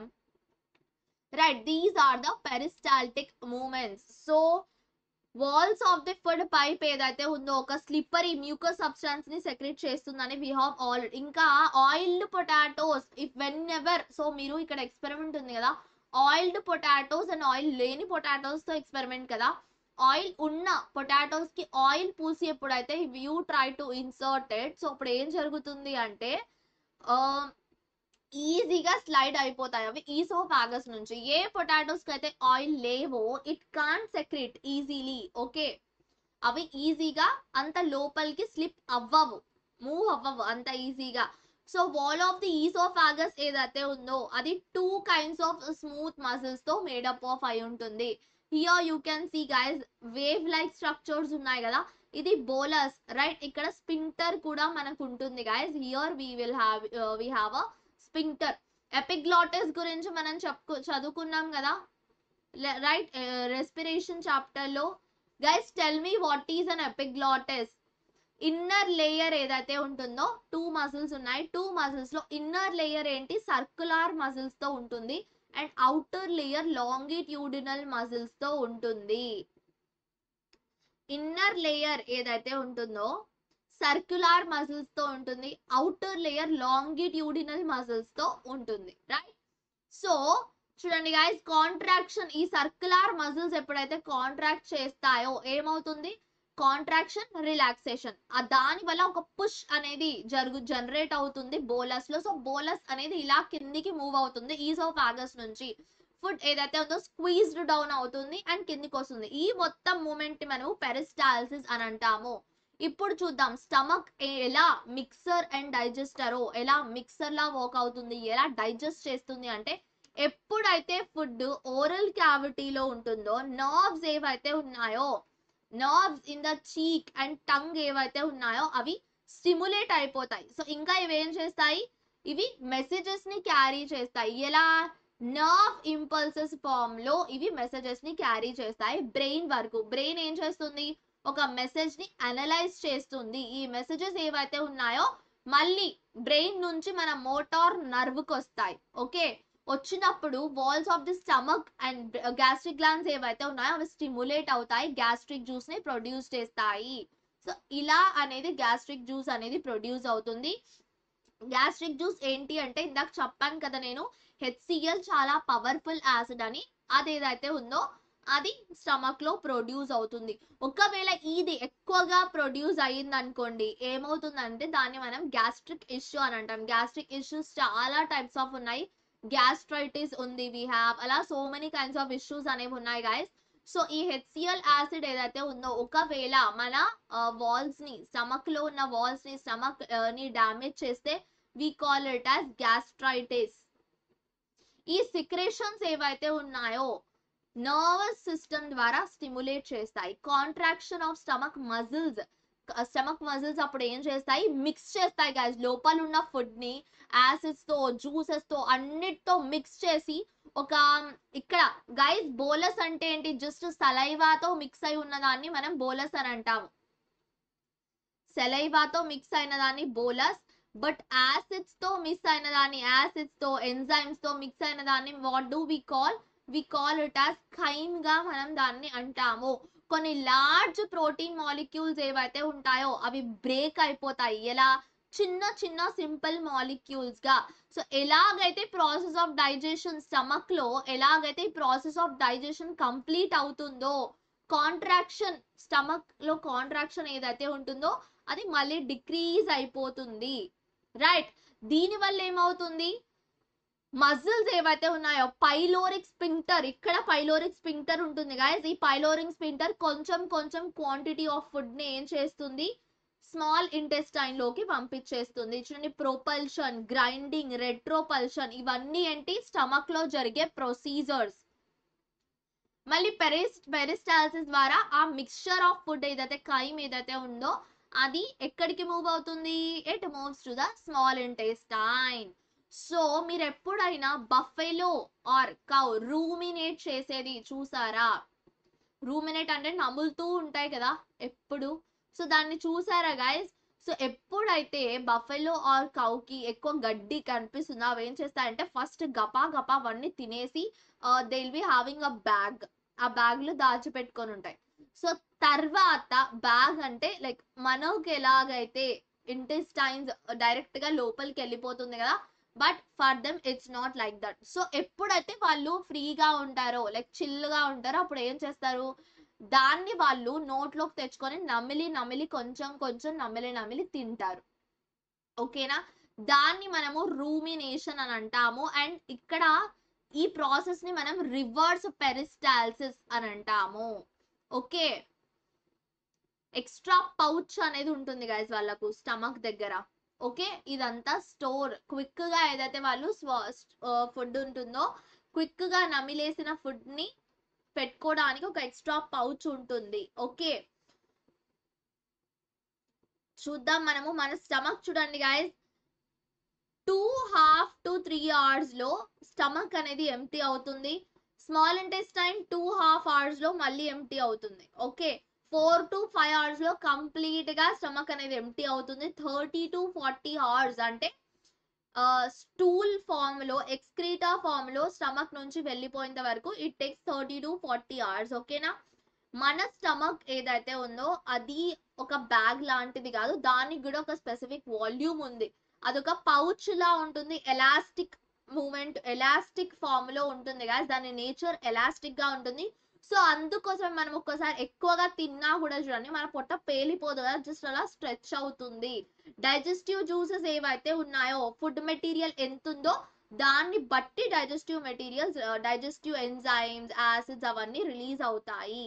right these are the peristaltic moments so walls of the food pipe ఏదైతే ఉందో ఒక స్లిప్పరీ మ్యూకస్ సబ్స్టాన్స్ ని సెక్రెట్ చేస్తుందని వీ హావ్ ఆల్ ఇంకా oiled potatoes if whenever so మీరు ఇక్కడ ఎక్స్పెరిమెంట్ ఉంది కదా ఆయిల్డ్ పొటాటోస్ అండ్ ఆయిల్ లేని పొటాటోస్ తో ఎక్స్పెరిమెంట్ కదా ఆయిల్ ఉన్న పొటాటోస్ కి ఆయిల్ పూసి ఎప్పుడైతే you try to insert it so ఇప్పుడు ఏం జరుగుతుంది అంటే ఈజీగా స్లైడ్ అయిపోతాయి అవి ఈసోఫాగస్ నుంచి ఏ పొటాటోస్ కి అయితే ఆయిల్ లేవో it can secrete easily okay అవి ఈజీగా అంత లోపలికి స్లిప్ అవ్వవు మూవ్ అవ్వవు అంత ఈజీగా so wall of the oesophagus ఏదైతే ఉందో అది two kinds of smooth muscles తో మేడప్ ఆఫ్ అయి ఉంటుంది here you can see guys wave like structures ఉన్నాయి కదా ఇది బోలస్ రైట్ ఇక్కడ స్పింక్టర్ కూడా మనకు ఉంటుంది guys here we will have we have a sphincter epiglottis గురించి మనం చెప్పుకు చదువుకున్నాం కదా రైట్ రెస్పిరేషన్ చాప్టర్ లో guys tell me what is an epiglottis inner layer ఏదైతే ఉంటుందో టూ మజిల్స్ ఉన్నాయి టూ మజిల్స్ లో ఇన్నర్ లేయర్ ఏంటి సర్కులార్ మజిల్స్ తో ఉంటుంది and outer layer longitudinal muscles తో ఉంటుంది ఇన్నర్ లేయర్ ఏదైతే ఉంటుందో సర్క్యులార్ మజిల్స్ తో ఉంటుంది అవుటర్ లేయర్ లాంగిట్యూడినల్ మజిల్స్ తో ఉంటుంది రైట్ సో చూడండి గైస్ కాంట్రాక్షన్ ఈ సర్క్యులార్ మజిల్స్ ఎప్పుడైతే కాంట్రాక్ట్ చేస్తాయో ఏమవుతుంది కాంట్రాక్షన్ రిలాక్సేషన్ ఆ దాని వల్ల ఒక పుష్ అనేది జరుగు జనరేట్ అవుతుంది బోలస్ లో సో బోలస్ అనేది ఇలా కిందికి మూవ్ అవుతుంది ఈసోఫాగస్ నుంచి ఫుడ్ ఏదైతే ఉందో స్క్వీజ్డ్ డౌన్ అవుతుంది అండ్ కిందికి వస్తుంది ఈ మొత్తం మూమెంట్ ని మనము పెరిస్టాల్సిస్ అని అంటాము ఇప్పుడు చూద్దాం స్టమక్ ఎలా మిక్సర్ అండ్ డైజెస్టరో ఎలా మిక్సర్ లా వర్క్ అవుతుంది ఎలా డైజెస్ట్ చేస్తుంది అంటే ఎప్పుడైతే ఫుడ్ ఓరల్ క్యావిటీలో ఉంటుందో నర్వ్స్ ఏవైతే ఉన్నాయో nerves in the cheek and tongue ఏవైతే ఉన్నాయో అవి స్టిములేట్ అయిపోతాయి సో ఇంకా ఇవి ఏం చేస్తాయి ఇవి మెసేజెస్ ని క్యారీ చేస్తాయి ఎలా నర్వ్ ఇంపల్సెస్ ఫామ్ లో ఇవి మెసేజెస్ ని క్యారీ చేస్తాయి బ్రెయిన్ వరకు బ్రెయిన్ ఏం చేస్తుంది ఒక మెసేజ్ ని అనలైజ్ చేస్తుంది ఈ మెసేజెస్ ఏవైతే ఉన్నాయో మళ్ళీ బ్రెయిన్ నుంచి మన మోటార్ నర్వ్ కి వస్తాయి ఓకే వచ్చినప్పుడు walls of the stomach and gastric glands ఏవైతే ఉన్నాయో అవి స్టిములేట్ అవుతాయి గ్యాస్ట్రిక్ జ్యూస్ ని ప్రొడ్యూస్ చేస్తాయి సో ఇలా అనేది గ్యాస్ట్రిక్ జ్యూస్ అనేది ప్రొడ్యూస్ అవుతుంది గ్యాస్ట్రిక్ జ్యూస్ ఏంటి అంటే ఇందాక చెప్పాను కదా నేను హెచ్సిఎల్ చాలా పవర్ఫుల్ యాసిడ్ అని అది ఏదైతే ఉందో అది స్టమక్ లో ప్రొడ్యూస్ అవుతుంది ఒకవేళ ఇది ఎక్కువగా ప్రొడ్యూస్ అయ్యింది అనుకోండి ఏమవుతుందంటే దాన్ని మనం గ్యాస్ట్రిక్ ఇష్యూ అని అంటాం గ్యాస్ట్రిక్ ఇష్యూస్ చాలా టైప్స్ ఆఫ్ ఉన్నాయి గ్యాస్ట్రైటిస్ ఉంది వి హ్యావ్ అలా so many kinds of issues అనేవి ఉన్నాయి గైస్ సో ఈ హెచ్సిఎల్ యాసిడ్ ఏదైతే ఉందో ఒకవేళ మన వాల్స్ ని స్టమక్ లో ఉన్న వాల్స్ ని స్టమక్ ని డామేజ్ చేస్తే we call it as gastritis ఈ సిక్రేషన్స్ ఏవైతే ఉన్నాయో నర్వస్ సిస్టమ్ ద్వారా స్టిములేట్ చేస్తాయి contraction of stomach muscles stomach muscles అప్పుడు ఏం చేస్తాయి మిక్స్ చేస్తాయి గైస్ లోపల ఉన్న ఫుడ్ ని యాసిడ్స్ తో జ్యూసెస్ తో అన్నిటితో మిక్స్ చేసి ఒక ఇక్కడ గైస్ బోలస్ అంటే ఏంటి జస్ట్ సలైవాతో మిక్స్ అయి ఉన్న దాన్ని మనం బోలస్ అని అంటాము సెలైవాతో మిక్స్ అయిన దాన్ని బోలస్ బట్ యాసిడ్స్ తో మిక్స్ అయిన దాన్ని యాసిడ్స్ తో ఎంజైమ్స్ తో మిక్స్ అయిన దాన్ని what do we call we call it as chyme గా మనం దాన్ని అంటాము కొన్ని లార్జ్ ప్రోటీన్ మాలిక్యూల్స్ ఏవైతే ఉంటాయో అవి బ్రేక్ అయిపోతాయి ఎలా చిన్న చిన్న సింపుల్ మాలిక్యూల్స్ గా సో ఎలాగైతే ప్రాసెస్ ఆఫ్ డైజెషన్ స్టమక్ లో ఎలాగైతే ప్రాసెస్ ఆఫ్ డైజెషన్ కంప్లీట్ అవుతుందో కాంట్రాక్షన్ స్టమక్ లో కాంట్రాక్షన్ ఏదైతే ఉంటుందో అది మళ్ళీ డిక్రీజ్ అయిపోతుంది రైట్ దీని వల్ల ఏమవుతుంది మజిల్స్ ఏవైతే ఉన్నాయో పైలోరిక్ స్పింక్టర్ ఇక్కడ పైలోరిక్ స్పింక్టర్ ఉంటుంది గాయస్ ఈ పైలోరిక్ స్పింక్టర్ కొంచెం కొంచెం క్వాంటిటీ ఆఫ్ ఫుడ్ ని ఏం చేస్తుంది స్మాల్ ఇంటెస్టైన్ లోకి పంపించేస్తుంది చూడండి ప్రొపల్షన్ గ్రైండింగ్ రెట్రోపల్షన్ ఇవన్నీ ఏంటి స్టమక్ లో జరిగే ప్రొసీజర్స్ మళ్ళీ పెరిస్ పెరిస్టాల్సిస్ ద్వారా ఆ మిక్స్చర్ ఆఫ్ ఫుడ్ ఏదైతే కైమ్ ఏదైతే ఉందో అది ఎక్కడికి మూవ్ అవుతుంది it moves to the small intestine so మీరు ఎప్పుడైనా బఫెలో ఆర్ కౌ రూమినేట్ చేసేది చూసారా రూమినేట్ అంటే నములుతూ ఉంటాయి కదా ఎప్పుడు సో దాన్ని చూసారా గైస్ సో ఎప్పుడైతే బఫెలో ఆర్ కౌకి ఎక్కువ గడ్డి కనిపిస్తుందో అవి ఏం చేస్తాయంటే ఫస్ట్ గపా గపా అవన్నీ తినేసి they will be having a bag ఆ బ్యాగ్ లో దాచిపెట్టుకొని ఉంటాయి సో తర్వాత బ్యాగ్ అంటే లైక్ మనకి ఎలాగైతే ఇంటెస్టైన్స్ డైరెక్ట్ గా లోపలికి వెళ్ళిపోతుంది కదా but for them it's not like that so ఎప్పుడైతే వాళ్ళు ఫ్రీగా ఉంటారో లైక్ చిల్గా ఉంటారో అప్పుడు ఏం చేస్తారు దాన్ని వాళ్ళు నోట్లోకి తెచ్చుకొని నమిలి నమిలి కొంచెం కొంచెం నమిలి నమిలి తింటారు ఓకేనా దాన్ని మనము రూమినేషన్ అని అంటాము అండ్ ఇక్కడ ఈ ప్రాసెస్ ని మనం రివర్స్ పెరిస్టాల్సిస్ అని అంటాము ఓకే ఎక్స్ట్రా పౌచ్ అనేది ఉంటుంది గైస్ వాళ్ళకు స్టమక్ దగ్గర ఓకే ఇదంతా స్టోర్ క్విక్ గా ఏదైతే వాళ్ళు ఫుడ్ ఉంటుందో క్విక్ గా నమిలేసిన ఫుడ్ ని పెట్టుకోవడానికి ఒక ఎక్స్ట్రా పౌచ్ ఉంటుంది ఓకే చూద్దాం మనము మన స్టమక్ చూడండి guys two half to three hours లో స్టమక్ అనేది ఎంటీ అవుతుంది small intestine two half hours లో మళ్ళీ ఎంటీ అవుతుంది okay four to five hours లో కంప్లీట్ గా స్టమక్ అనేది ఎంటీ అవుతుంది థర్టీ టు ఫార్టీ అవర్స్ అంటే స్టూల్ ఫామ్ లో ఎక్స్క్రీటా ఫామ్ లో స్టమక్ నుంచి వెళ్ళిపోయేంత వరకు it takes thirty to forty hours ఓకేనా మన స్టమక్ ఏదైతే ఉందో అది ఒక బ్యాగ్ లాంటిది కాదు దానికి కూడా ఒక స్పెసిఫిక్ వాల్యూమ్ ఉంది అదొక పౌచ్ లా ఉంటుంది ఎలాస్టిక్ మూమెంట్ ఎలాస్టిక్ ఫామ్ లో ఉంటుంది కదా దాని నేచర్ ఎలాస్టిక్ గా ఉంటుంది సో అందుకోసం మనం ఒక్కసారి ఎక్కువగా తిన్నా కూడా చూడండి మన పొట్ట పేలిపోదు కదా జస్ట్ అలా స్ట్రెచ్ అవుతుంది డైజెస్టివ్ జ్యూసెస్ ఏవైతే ఉన్నాయో ఫుడ్ మెటీరియల్ ఎంత ఉందో దాన్ని బట్టి digestive materials digestive enzymes acids అవన్నీ రిలీజ్ అవుతాయి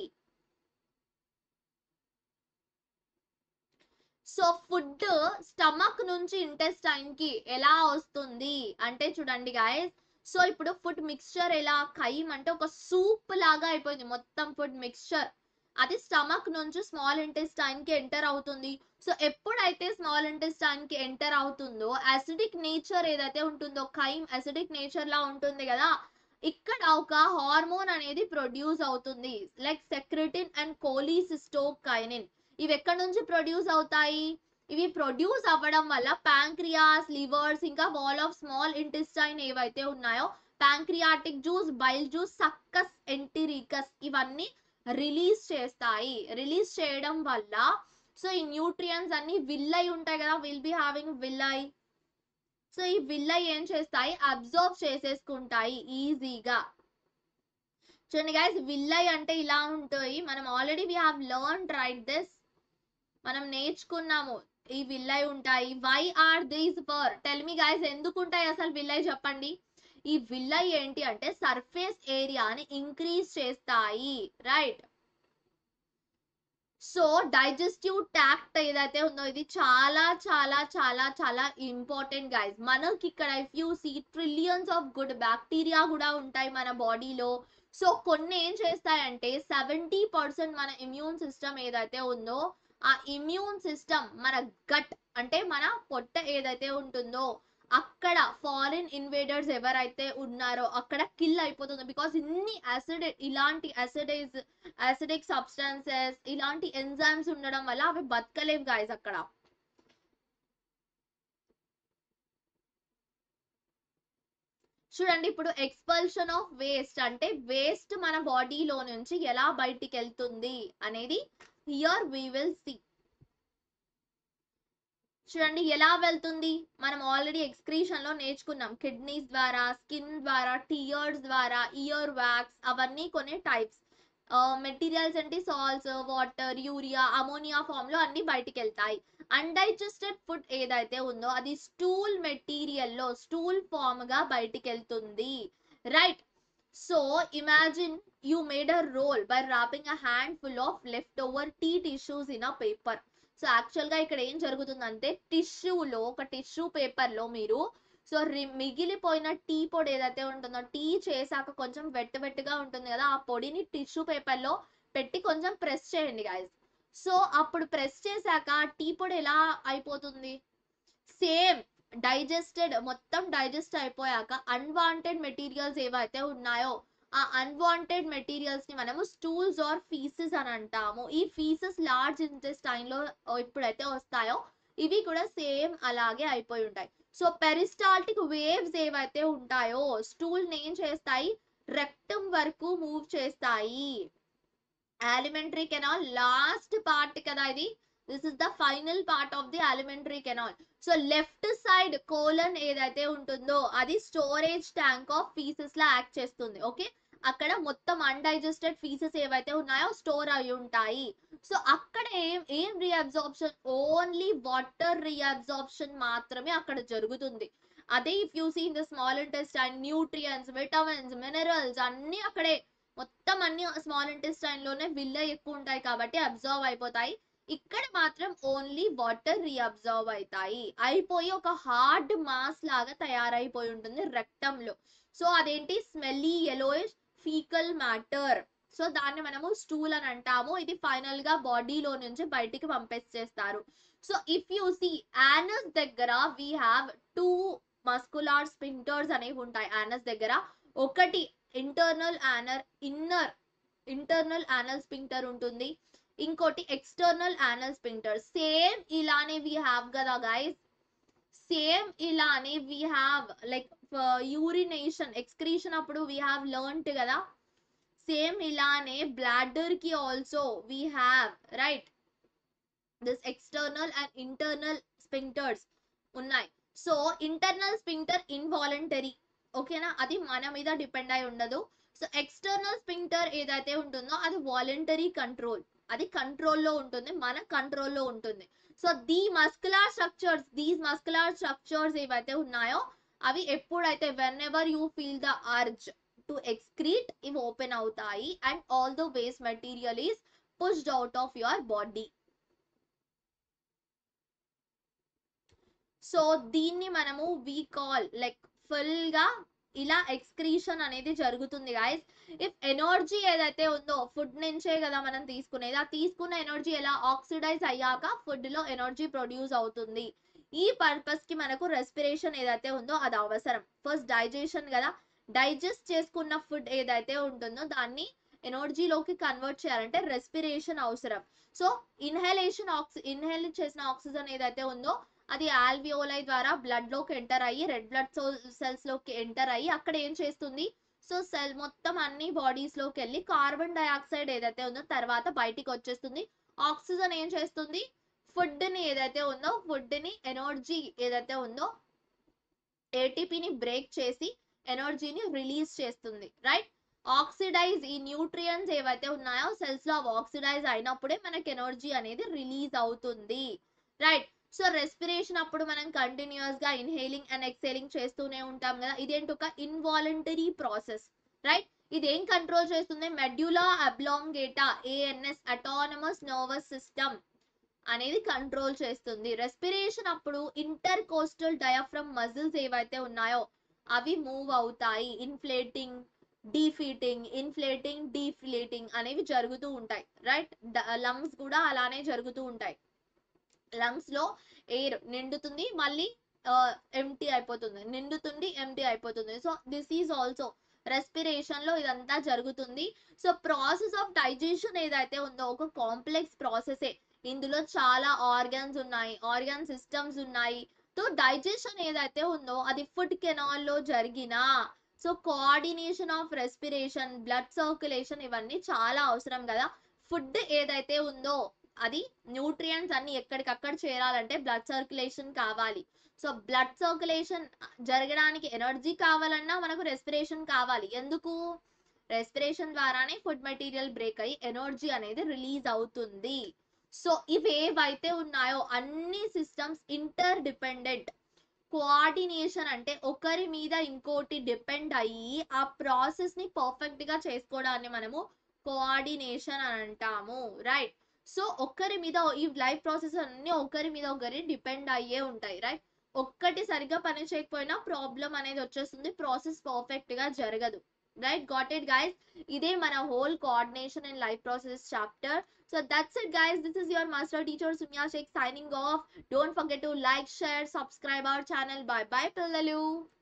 సో ఫుడ్ స్టమక్ నుంచి ఇంటెస్టైన్ కి ఎలా వస్తుంది అంటే చూడండి గాయస్ సో ఇప్పుడు ఫుడ్ మిక్స్చర్ ఎలా ఖైమ్ అంటే ఒక సూప్ లాగా అయిపోయింది మొత్తం ఫుడ్ మిక్స్చర్ అది స్టమక్ నుంచి స్మాల్ ఇంటెస్టైన్ కి ఎంటర్ అవుతుంది సో ఎప్పుడైతే స్మాల్ ఇంటెస్టైన్ కి ఎంటర్ అవుతుందో అసిడిక్ నేచర్ ఏదైతే ఉంటుందో ఖైమ్ అసిడిక్ నేచర్ లా ఉంటుంది కదా ఇక్కడ ఒక హార్మోన్ అనేది ప్రొడ్యూస్ అవుతుంది లైక్ సెక్రెటిన్ అండ్ కోలీసిస్టోకైనిన్ ఇవి ఎక్కడి నుంచి ప్రొడ్యూస్ అవుతాయి ఇవి ప్రొడ్యూస్ అవ్వడం వల్ల ప్యాంక్రియాస్ లివర్స్ ఇంకా వాల్ ఆఫ్ స్మాల్ ఇంటెస్టైన్ ఏవైతే ఉన్నాయో pancreatic juice bile juice succus entericus ఇవన్నీ రిలీజ్ చేస్తాయి రిలీజ్ చేయడం వల్ల సో ఈ న్యూట్రియన్స్ అన్ని విల్లై ఉంటాయి కదా will be having villi so ఈ విల్లై ఏం చేస్తాయి అబ్జర్వ్ చేసేసుకుంటాయి ఈజీగా చూడండి గైస్ విల్లై అంటే ఇలా ఉంటాయి మనం already we have learn right this మనం నేర్చుకున్నాము ఈ విల్లై ఉంటాయి why are these for tell me guys ఎందుకు ఉంటాయి అసలు విల్లై చెప్పండి ఈ విల్లై ఏంటి అంటే సర్ఫేస్ ఏరియాని ఇంక్రీజ్ చేస్తాయి రైట్ సో డైజెస్టివ్ ట్యాక్ట్ ఏదైతే ఉందో ఇది చాలా చాలా చాలా చాలా ఇంపార్టెంట్ గైస్ మనకి ఇక్కడ if you see trillions of good bacteria కూడా ఉంటాయి మన బాడీలో సో కొన్ని ఏం చేస్తాయంటే సెవెంటీ పర్సెంట్ మన ఇమ్యూన్ సిస్టమ్ ఏదైతే ఉందో ఆ ఇమ్యూన్ సిస్టమ్ మన గట్ అంటే మన పొట్ట ఏదైతే ఉంటుందో అక్కడ ఫారిన్ ఇన్వేడర్స్ ఎవరైతే ఉన్నారో అక్కడ కిల్ అయిపోతుంది బికాస్ ఇన్ని యాసిడ్ ఇలాంటి యాసిడైజ్ యాసిడిక్ సబ్స్టాన్సెస్ ఇలాంటి ఎంజైమ్స్ ఉండడం వల్ల అవి బతకలేవు గాయస్ అక్కడ చూడండి ఇప్పుడు ఎక్స్పల్షన్ ఆఫ్ వేస్ట్ అంటే వేస్ట్ మన బాడీలో నుంచి ఎలా బయటికి వెళ్తుంది అనేది హియర్ వీ విల్ సీ చూడండి ఎలా వెళ్తుంది మనం ఆల్రెడీ ఎక్స్క్రీషన్ లో నేర్చుకున్నాం కిడ్నీస్ ద్వారా స్కిన్ ద్వారా టీయర్స్ ద్వారా ఇయర్ వ్యాక్స్ అవన్నీ కొన్ని టైప్స్ మెటీరియల్స్ అంటే salts water urea ammonia form లో అన్ని బయటికి వెళ్తాయి అన్డైజెస్టెడ్ ఫుడ్ ఏదైతే ఉందో అది స్టూల్ మెటీరియల్ లో స్టూల్ ఫామ్ గా బయటికి వెళ్తుంది right so imagine you made a roll by wrapping a handful of left over tea tissues in a paper so actual గా ఇక్కడ ఏం జరుగుతుందంటే టిష్యూలో ఒక టిష్యూ పేపర్ లో మీరు సో మిగిలిపోయిన టీ పొడి ఏదైతే ఉంటుందో టీ చేశాక కొంచెం వెట్ వెట్టుగా ఉంటుంది కదా ఆ పొడిని టిష్యూ పేపర్ లో పెట్టి కొంచెం ప్రెస్ చేయండి గాయస్ సో అప్పుడు ప్రెస్ చేశాక టీ పొడి ఎలా అయిపోతుంది సేమ్ డైజెస్టెడ్ మొత్తం డైజెస్ట్ అయిపోయాక అన్వాంటెడ్ మెటీరియల్స్ ఏవైతే ఉన్నాయో ఆ అన్వాంటెడ్ మెటీరియల్స్ ని మనము స్టూల్స్ ఆర్ ఫీసెస్ అని అంటాము ఈ ఫీసెస్ లార్జ్ ఇంటెస్టైన్ లో ఎప్పుడైతే వస్తాయో ఇవి కూడా సేమ్ అలాగే అయిపోయి ఉంటాయి సో పెరిస్టాల్టిక్ వేవ్స్ ఏవైతే ఉంటాయో స్టూల్ ఏం చేస్తాయి రెక్టమ్ వరకు మూవ్ చేస్తాయి alimentary కెనాల్ లాస్ట్ పార్ట్ కదా ఇది this is the final part of the alimentary canal so left side colon ఏదైతే ఉంటుందో అది స్టోరేజ్ ట్యాంక్ ఆఫ్ ఫీసెస్ లా యాక్ట్ చేస్తుంది ఓకే అక్కడ మొత్తం అన్డైజెస్టెడ్ ఫీసెస్ ఏవైతే ఉన్నాయో స్టోర్ అయి ఉంటాయి సో అక్కడ ఏం ఏం రీఅబ్జార్ప్షన్ ఓన్లీ వాటర్ రీఅబ్జార్ప్షన్ మాత్రమే అక్కడ జరుగుతుంది అదే if you see in the small intestine nutrients vitamins minerals అన్ని అక్కడే మొత్తం అన్ని స్మాల్ ఇంటెస్టైన్ లోనే విల్ల ఎక్కువ ఉంటాయి కాబట్టి అబ్జర్వ్ అయిపోతాయి ఇక్కడ మాత్రం ఓన్లీ వాటర్ రీఅబ్జర్వ్ అవుతాయి అయిపోయి ఒక హార్డ్ మాస్ లాగా తయారైపోయి ఉంటుంది రెక్టమ్ లో సో అదేంటి smelly yellowish faecal matter so దాన్ని మనము స్టూల్ అని అంటాము ఇది ఫైనల్ గా బాడీలో నుంచి బయటికి పంపించేస్తారు so if you see anus దగ్గర we have two muscular sphincters అనేవి ఉంటాయి యానస్ దగ్గర ఒకటి internal anal inner internal anal sphincter ఉంటుంది ఇంకోటి ఎక్స్టర్నల్ యానల్ స్పింక్టర్ సేమ్ ఇలానే వీ హ్యావ్ కదా గైస్ సేమ్ ఇలానే we have like urination excretion అప్పుడు వీ హ్యావ్ లర్న్ట్ కదా సేమ్ ఇలానే బ్లాడర్ కి also we have right this external and internal sphincters ఉన్నాయి సో ఇంటర్నల్ స్పింక్టర్ ఇన్వాలంటరీ ఓకేనా అది మన మీద డిపెండ్ అయి ఉండదు సో ఎక్స్టర్నల్ స్పింక్టర్ ఏదైతే ఉంటుందో అది వాలంటరీ కంట్రోల్ అది కంట్రోల్లో ఉంటుంది మన కంట్రోల్లో ఉంటుంది so the muscular structures these muscular structures ఏవైతే ఉన్నాయో అవి ఎప్పుడైతే whenever you feel the urge to excrete ఇవి ఓపెన్ అవుతాయి and all the waste material is pushed out of your body so దీన్ని మనము వీ కాల్ లైక్ ఫుల్ గా ఇలా ఎక్స్క్రీషన్ అనేది జరుగుతుంది గాయస్ ఇఫ్ ఎనర్జీ ఏదైతే ఉందో ఫుడ్ నుంచే కదా మనం తీసుకునేది ఆ తీసుకున్న ఎనర్జీ ఎలా ఆక్సిడైజ్ అయ్యాక ఫుడ్ లో ఎనర్జీ ప్రొడ్యూస్ అవుతుంది ఈ పర్పస్ కి మనకు రెస్పిరేషన్ ఏదైతే ఉందో అది అవసరం ఫస్ట్ డైజెషన్ కదా డైజెస్ట్ చేసుకున్న ఫుడ్ ఏదైతే ఉంటుందో దాన్ని ఎనర్జీలోకి కన్వర్ట్ చేయాలంటే రెస్పిరేషన్ అవసరం సో ఇన్హలేషన్ ఆక్సి ఇన్హేల్ చేసిన ఆక్సిజన్ ఏదైతే ఉందో అది ఆల్వియోలై ద్వారా బ్లడ్ లోకి ఎంటర్ అయ్యి రెడ్ బ్లడ్ సెల్స్ లోకి ఎంటర్ అయ్యి అక్కడ ఏం చేస్తుంది సో సెల్ మొత్తం అన్ని బాడీస్ లోకి వెళ్ళి కార్బన్ డైఆక్సైడ్ ఏదైతే ఉందో తర్వాత బయటికి వచ్చేస్తుంది ఆక్సిజన్ ఏం చేస్తుంది ఫుడ్ ని ఏదైతే ఉందో ఫుడ్ ని ఎనర్జీ ఏదైతే ఉందో ఏటీపీని బ్రేక్ చేసి ఎనర్జీని రిలీజ్ చేస్తుంది రైట్ ఆక్సిడైజ్ ఈ న్యూట్రియన్స్ ఏవైతే ఉన్నాయో సెల్స్ లో ఆక్సిడైజ్ అయినప్పుడే మనకి ఎనర్జీ అనేది రిలీజ్ అవుతుంది రైట్ సో రెస్పిరేషన్ అప్పుడు మనం కంటిన్యూస్ గా ఇన్హేలింగ్ అండ్ ఎక్సేలింగ్ చేస్తూనే ఉంటాం కదా ఇదేంటి ఒక ఇన్వాలంటరీ ప్రాసెస్ రైట్ ఇది ఏం కంట్రోల్ చేస్తుంది medulla oblongata ANS autonomous nervous system అనేది కంట్రోల్ చేస్తుంది రెస్పిరేషన్ అప్పుడు ఇంటర్ కోస్టల్ డయాఫ్రమ్ మజిల్స్ ఏవైతే ఉన్నాయో అవి మూవ్ అవుతాయి ఇన్ఫ్లేటింగ్ డీఫీటింగ్ ఇన్ఫ్లేటింగ్ డీఫ్లేటింగ్ అనేవి జరుగుతూ ఉంటాయి రైట్ లంగ్స్ కూడా అలానే జరుగుతూ ఉంటాయి లంగ్స్ లో ఎయిర్ నిండుతుంది మళ్ళీ ఎంటీ అయిపోతుంది నిండుతుంది ఎంటీ అయిపోతుంది so this is also respiration లో ఇదంతా జరుగుతుంది సో ప్రాసెస్ ఆఫ్ డైజెషన్ ఏదైతే ఉందో ఒక కాంప్లెక్స్ ప్రాసెసే ఇందులో చాలా ఆర్గన్స్ ఉన్నాయి ఆర్గన్ సిస్టమ్స్ ఉన్నాయి సో డైజెషన్ ఏదైతే ఉందో అది ఫుడ్ కెనాల్ లో జరిగిన so coordination of respiration blood circulation ఇవన్నీ చాలా అవసరం కదా ఫుడ్ ఏదైతే ఉందో అది న్యూట్రియంట్స్ అన్ని ఎక్కడికక్కడ చేరాలంటే బ్లడ్ సర్క్యులేషన్ కావాలి సో బ్లడ్ సర్క్యులేషన్ జరగడానికి ఎనర్జీ కావాలన్నా మనకు రెస్పిరేషన్ కావాలి ఎందుకు రెస్పిరేషన్ ద్వారానే ఫుడ్ మెటీరియల్ బ్రేక్ అయ్యి ఎనర్జీ అనేది రిలీజ్ అవుతుంది సో ఇవేవైతే ఉన్నాయో అన్ని సిస్టమ్స్ ఇంటర్ డిపెండెంట్ కోఆర్డినేషన్ అంటే ఒకరి మీద ఇంకోటి డిపెండ్ అయ్యి ఆ ప్రాసెస్ ని పర్ఫెక్ట్ గా చేసుకోవడాన్ని మనము కోఆర్డినేషన్ అని అంటాము రైట్ సో ఒక్కరి మీద ఈ లైఫ్ ప్రాసెస్ అన్ని ఒకరి మీద ఒకరి డిపెండ్ అయ్యే ఉంటాయి రైట్ ఒక్కటి సరిగ్గా పని చేయకపోయినా ప్రాబ్లం అనేది వచ్చేస్తుంది ప్రాసెస్ పర్ఫెక్ట్ గా జరగదు రైట్ గాట్ ఇట్ గైస్ ఇదే మన whole coordination and life process chapter so that's it guys this is your master teacher Sumya Shaikh signing off don't forget to like share subscribe our channel bye bye పిల్లలు